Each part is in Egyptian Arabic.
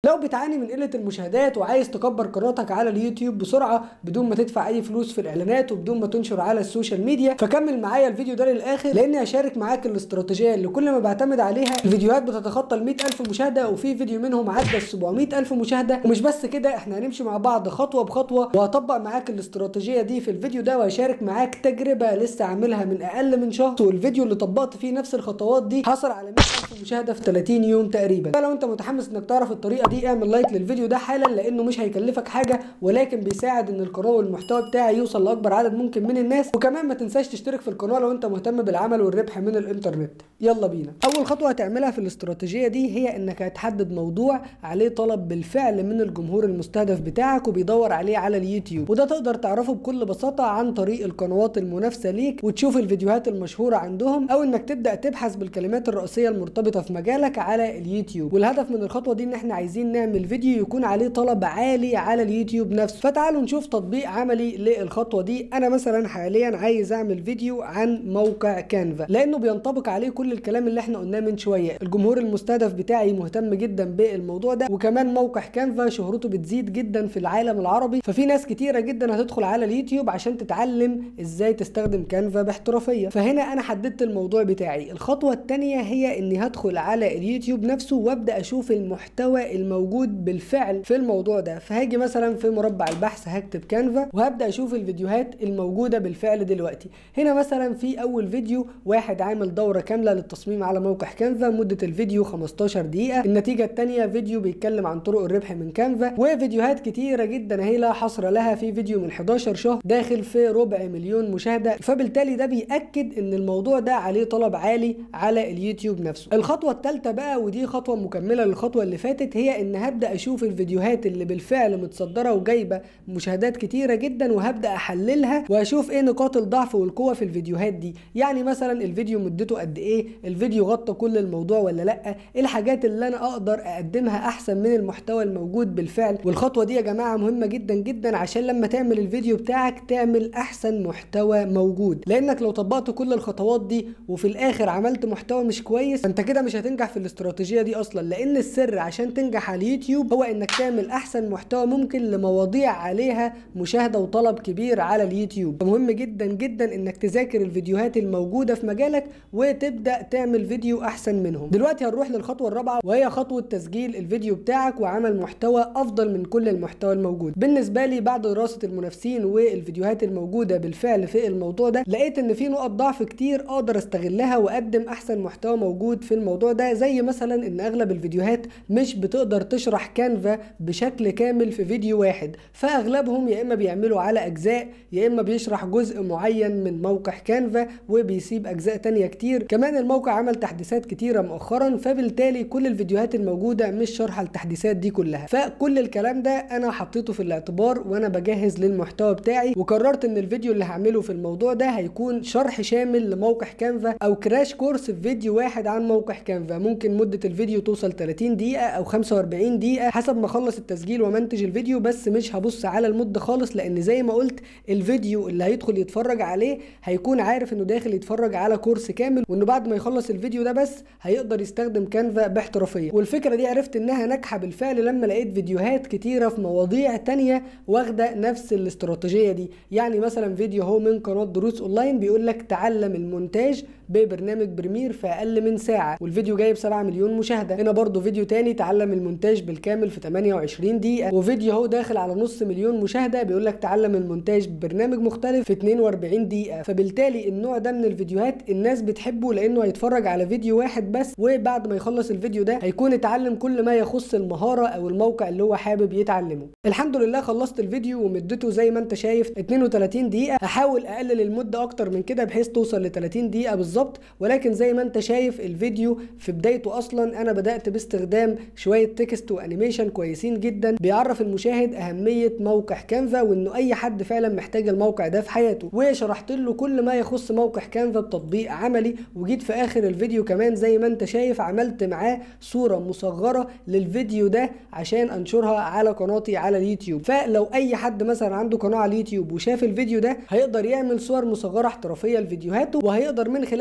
لو بتعاني من قله المشاهدات وعايز تكبر قناتك على اليوتيوب بسرعه بدون ما تدفع اي فلوس في الاعلانات وبدون ما تنشر على السوشيال ميديا فكمل معايا الفيديو ده للاخر لاني هشارك معاك الاستراتيجيه اللي كل ما بعتمد عليها الفيديوهات بتتخطى ال 100000 مشاهده وفي فيديو منهم عدى ال 700000 مشاهده ومش بس كده احنا هنمشي مع بعض خطوه بخطوه وهطبق معاك الاستراتيجيه دي في الفيديو ده وهشارك معاك تجربه لسه عاملها من اقل من شهر والفيديو اللي طبقت فيه نفس الخطوات دي حصل على 100000 مشاهده في 30 يوم تقريبا فلو انت متحمس انك تعرف الطريقه دي اعمل لايك للفيديو ده حالا لانه مش هيكلفك حاجه ولكن بيساعد ان القناه والمحتوى بتاعي يوصل لاكبر عدد ممكن من الناس وكمان ما تنساش تشترك في القناه لو انت مهتم بالعمل والربح من الانترنت يلا بينا اول خطوه هتعملها في الاستراتيجيه دي هي انك هتحدد موضوع عليه طلب بالفعل من الجمهور المستهدف بتاعك وبيدور عليه على اليوتيوب وده تقدر تعرفه بكل بساطه عن طريق القنوات المنافسه ليك وتشوف الفيديوهات المشهوره عندهم او انك تبدا تبحث بالكلمات الرئيسيه المرتبطه في مجالك على اليوتيوب والهدف من الخطوه دي ان احنا عايزين نعمل فيديو يكون عليه طلب عالي على اليوتيوب نفسه فتعالوا نشوف تطبيق عملي للخطوه دي انا مثلا حاليا عايز اعمل فيديو عن موقع كانفا لانه بينطبق عليه كل الكلام اللي احنا قلناه من شويه الجمهور المستهدف بتاعي مهتم جدا بالموضوع ده وكمان موقع كانفا شهرته بتزيد جدا في العالم العربي ففي ناس كتيره جدا هتدخل على اليوتيوب عشان تتعلم ازاي تستخدم كانفا باحترافيه فهنا انا حددت الموضوع بتاعي الخطوه الثانيه هي اني هدخل على اليوتيوب نفسه وابدا اشوف المحتوى الموجود بالفعل في الموضوع ده فهاجي مثلا في مربع البحث هكتب كانفا وهبدا اشوف الفيديوهات الموجوده بالفعل دلوقتي هنا مثلا في اول فيديو واحد عامل دوره كامله للتصميم على موقع كانفا مده الفيديو 15 دقيقه النتيجه الثانيه فيديو بيتكلم عن طرق الربح من كانفا وفيديوهات كتيره جدا اهي لا حصر لها في فيديو من 11 شهر داخل في ربع مليون مشاهده فبالتالي ده بياكد ان الموضوع ده عليه طلب عالي على اليوتيوب نفسه الخطوه الثالثه بقى ودي خطوه مكمله للخطوه اللي فاتت هي ان هبدا اشوف الفيديوهات اللي بالفعل متصدره وجايبه مشاهدات كتيره جدا وهبدا احللها واشوف ايه نقاط الضعف والقوه في الفيديوهات دي يعني مثلا الفيديو مدته قد ايه الفيديو غطى كل الموضوع ولا لا ايه الحاجات اللي انا اقدر اقدمها احسن من المحتوى الموجود بالفعل والخطوه دي يا جماعه مهمه جدا جدا عشان لما تعمل الفيديو بتاعك تعمل احسن محتوى موجود لانك لو طبقت كل الخطوات دي وفي الاخر عملت محتوى مش كويس انت كده مش هتنجح في الاستراتيجيه دي اصلا لان السر عشان تنجح على اليوتيوب هو انك تعمل احسن محتوى ممكن لمواضيع عليها مشاهده وطلب كبير على اليوتيوب فمهم جدا جدا انك تذاكر الفيديوهات الموجوده في مجالك وتبدا تعمل فيديو احسن منهم دلوقتي هنروح للخطوه الرابعه وهي خطوه تسجيل الفيديو بتاعك وعمل محتوى افضل من كل المحتوى الموجود بالنسبه لي بعد دراسه المنافسين والفيديوهات الموجوده بالفعل في الموضوع ده لقيت ان في نقط ضعف كتير اقدر استغلها واقدم احسن محتوى موجود في الموضوع ده زي مثلا ان اغلب الفيديوهات مش بتقدر تشرح كانفا بشكل كامل في فيديو واحد فاغلبهم يا اما بيعملوا على اجزاء يا اما بيشرح جزء معين من موقع كانفا وبيسيب اجزاء تانية كتير كمان الموقع عمل تحديثات كتيرة مؤخرا فبالتالي كل الفيديوهات الموجودة مش شرح التحديثات دي كلها فكل الكلام ده انا حطيته في الاعتبار وانا بجهز للمحتوى بتاعي وقررت ان الفيديو اللي هعمله في الموضوع ده هيكون شرح شامل لموقع كانفا او كراش كورس في فيديو واحد عن موقع كانفا ممكن مدة الفيديو توصل 30 دقيقة او 45 دقيقة حسب ما اخلص التسجيل ومنتج الفيديو بس مش هبص على المدة خالص لان زي ما قلت الفيديو اللي هيدخل يتفرج عليه هيكون عارف انه داخل يتفرج على كورس كامل وانه بعد ما يخلص الفيديو ده بس هيقدر يستخدم كانفا باحترافية والفكرة دي عرفت انها ناجحة بالفعل لما لقيت فيديوهات كتيرة في مواضيع تانية واخدة نفس الاستراتيجية دي يعني مثلا فيديو هو من قناة دروس اونلاين بيقول لك تعلم المونتاج ببرنامج بريمير في اقل من ساعة والفيديو جايب 7 مليون مشاهدة هنا برضو فيديو تاني تعلم المونتاج بالكامل في 28 دقيقة وفيديو هو داخل على نص مليون مشاهدة بيقول لك تعلم المونتاج ببرنامج مختلف في 42 دقيقة فبالتالي النوع ده من الفيديوهات الناس بتحبه لانه هيتفرج على فيديو واحد بس وبعد ما يخلص الفيديو ده هيكون اتعلم كل ما يخص المهارة او الموقع اللي هو حابب يتعلمه الحمد لله خلصت الفيديو ومدته زي ما انت شايف 32 دقيقة هحاول اقلل المدة اكتر من كده بحيث توصل ل 30 دقيقة بالظبط ولكن زي ما انت شايف الفيديو في بدايته اصلا انا بدأت باستخدام شوية تكست وانيميشن كويسين جدا بيعرف المشاهد اهمية موقع كانفا وانه اي حد فعلا محتاج الموقع ده في حياته وشرحت له كل ما يخص موقع كانفا بتطبيق عملي وجيت في اخر الفيديو كمان زي ما انت شايف عملت معاه صورة مصغرة للفيديو ده عشان انشرها على قناتي على اليوتيوب فلو اي حد مثلا عنده قناة على اليوتيوب وشاف الفيديو ده هيقدر يعمل صور مصغرة احترافية لفيديوهاته وهيقدر من خلالها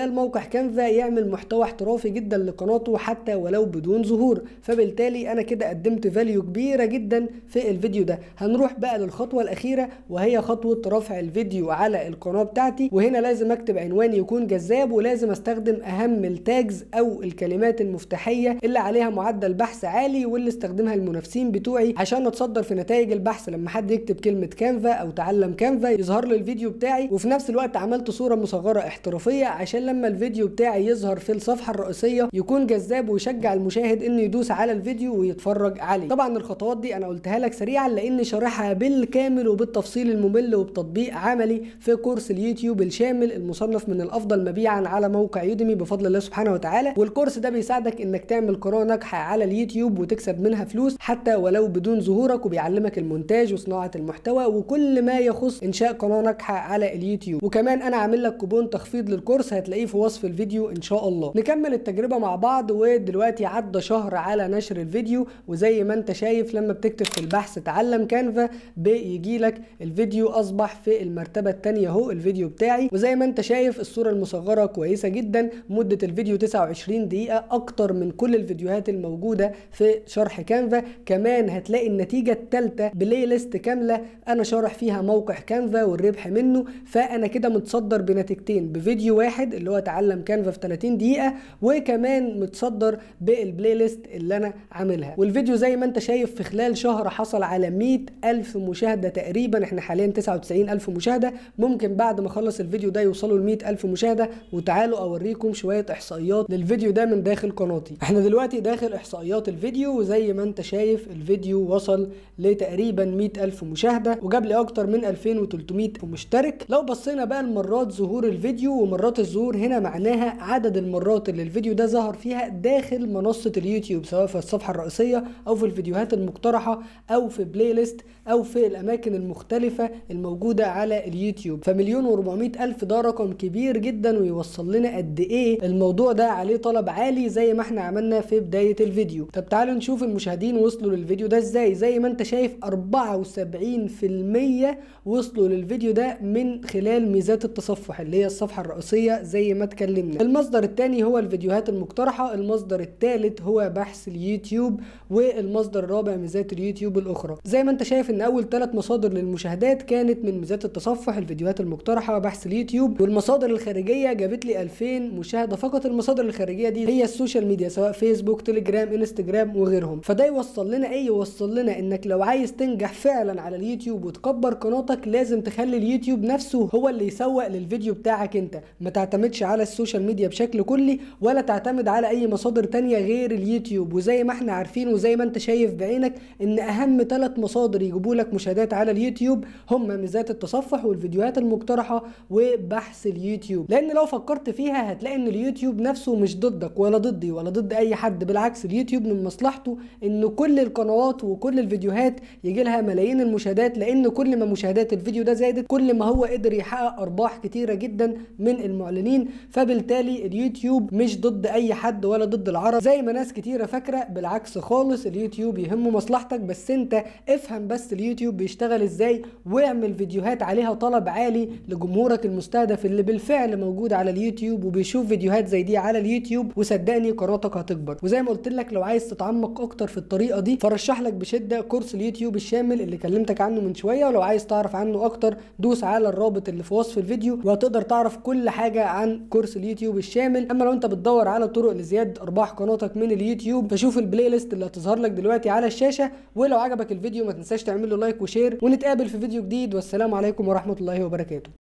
خلال موقع كانفا يعمل محتوى احترافي جدا لقناته حتى ولو بدون ظهور فبالتالي انا كده قدمت فاليو كبيره جدا في الفيديو ده هنروح بقى للخطوه الاخيره وهي خطوه رفع الفيديو على القناه بتاعتي وهنا لازم اكتب عنوان يكون جذاب ولازم استخدم اهم التاجز او الكلمات المفتاحيه اللي عليها معدل بحث عالي واللي استخدمها المنافسين بتوعي عشان اتصدر في نتائج البحث لما حد يكتب كلمه كانفا او تعلم كانفا يظهر لي الفيديو بتاعي وفي نفس الوقت عملت صوره مصغره احترافيه عشان لما الفيديو بتاعي يظهر في الصفحه الرئيسيه يكون جذاب ويشجع المشاهد انه يدوس على الفيديو ويتفرج عليه طبعا الخطوات دي انا قلتها لك سريعا لاني شارحها بالكامل وبالتفصيل الممل وبتطبيق عملي في كورس اليوتيوب الشامل المصنف من الافضل مبيعا على موقع يوديمي بفضل الله سبحانه وتعالى والكورس ده بيساعدك انك تعمل قناه ناجحه على اليوتيوب وتكسب منها فلوس حتى ولو بدون ظهورك وبيعلمك المونتاج وصناعه المحتوى وكل ما يخص انشاء قناه ناجحه على اليوتيوب وكمان انا عامل لك كوبون تخفيض للكورس هتلاقيه في وصف الفيديو ان شاء الله نكمل التجربه مع بعض ودلوقتي عدى شهر على نشر الفيديو وزي ما انت شايف لما بتكتب في البحث تعلم كانفا بيجي لك الفيديو اصبح في المرتبه الثانيه اهو الفيديو بتاعي وزي ما انت شايف الصوره المصغره كويسه جدا مده الفيديو 29 دقيقه اكتر من كل الفيديوهات الموجوده في شرح كانفا كمان هتلاقي النتيجه الثالثه بلاي ليست كامله انا شارح فيها موقع كانفا والربح منه فانا كده متصدر بنتيجتين بفيديو واحد اللي هو تعلم كانفا في 30 دقيقه وكمان متصدر بالبلاي ليست اللي انا عاملها والفيديو زي ما انت شايف في خلال شهر حصل على 100 ألف مشاهدة تقريبا احنا حاليا 99 ألف مشاهدة ممكن بعد ما اخلص الفيديو ده يوصلوا ل 100 ألف مشاهدة وتعالوا أوريكم شوية إحصائيات للفيديو ده من داخل قناتي احنا دلوقتي داخل إحصائيات الفيديو وزي ما انت شايف الفيديو وصل لتقريبا 100 ألف مشاهدة وجاب لي أكتر من 2300 مشترك لو بصينا بقى لمرات ظهور الفيديو ومرات الظهور هنا معناها عدد المرات اللي الفيديو ده ظهر فيها داخل منصة اليوتيوب سواء في الصفحة الرئيسية أو في الفيديوهات المقترحة أو في بلاي ليست أو في الأماكن المختلفة الموجودة على اليوتيوب فمليون و400 ألف ده رقم كبير جدا ويوصل لنا قد إيه الموضوع ده عليه طلب عالي زي ما احنا عملنا في بداية الفيديو طب تعالوا نشوف المشاهدين وصلوا للفيديو ده ازاي زي ما انت شايف 74% وصلوا للفيديو ده من خلال ميزات التصفح اللي هي الصفحة الرئيسية زي ما اتكلمنا المصدر الثاني هو الفيديوهات المقترحة المصدر الثالث هو بحث اليوتيوب والمصدر الرابع ميزات اليوتيوب الاخرى زي ما انت شايف ان اول ثلاث مصادر للمشاهدات كانت من ميزات التصفح الفيديوهات المقترحة بحث اليوتيوب والمصادر الخارجية جابت لي 2000 مشاهدة فقط المصادر الخارجية دي هي السوشيال ميديا سواء فيسبوك تليجرام انستجرام وغيرهم فده يوصل لنا ايه يوصل لنا انك لو عايز تنجح فعلا على اليوتيوب وتكبر قناتك لازم تخلي اليوتيوب نفسه هو اللي يسوق للفيديو بتاعك انت ما تعتمدش على السوشيال ميديا بشكل كلي ولا تعتمد على اي مصادر تانية غير اليوتيوب وزي ما احنا عارفين وزي ما انت شايف بعينك ان اهم ثلاث مصادر يجيبوا لك مشاهدات على اليوتيوب هم ميزات التصفح والفيديوهات المقترحة وبحث اليوتيوب لان لو فكرت فيها هتلاقي ان اليوتيوب نفسه مش ضدك ولا ضدي ولا ضد اي حد بالعكس اليوتيوب من مصلحته ان كل القنوات وكل الفيديوهات يجي لها ملايين المشاهدات لان كل ما مشاهدات الفيديو ده زادت كل ما هو قدر يحقق ارباح كتيره جدا من المعلنين فبالتالي اليوتيوب مش ضد اي حد ولا ضد العرب زي ما ناس كتيره فاكره بالعكس خالص اليوتيوب يهمه مصلحتك بس انت افهم بس اليوتيوب بيشتغل ازاي واعمل فيديوهات عليها طلب عالي لجمهورك المستهدف اللي بالفعل موجود على اليوتيوب وبيشوف فيديوهات زي دي على اليوتيوب وصدقني قناتك هتكبر وزي ما قلت لك لو عايز تتعمق اكتر في الطريقه دي فرشح لك بشده كورس اليوتيوب الشامل اللي كلمتك عنه من شويه ولو عايز تعرف عنه اكتر دوس على الرابط اللي في وصف الفيديو وهتقدر تعرف كل حاجه عن كورس اليوتيوب الشامل اما لو انت بتدور على طرق لزياده ارباح قناتك من اليوتيوب فشوف البلاي ليست اللي هتظهر لك دلوقتي على الشاشه ولو عجبك الفيديو ما تنساش تعمل له لايك وشير ونتقابل في فيديو جديد والسلام عليكم ورحمه الله وبركاته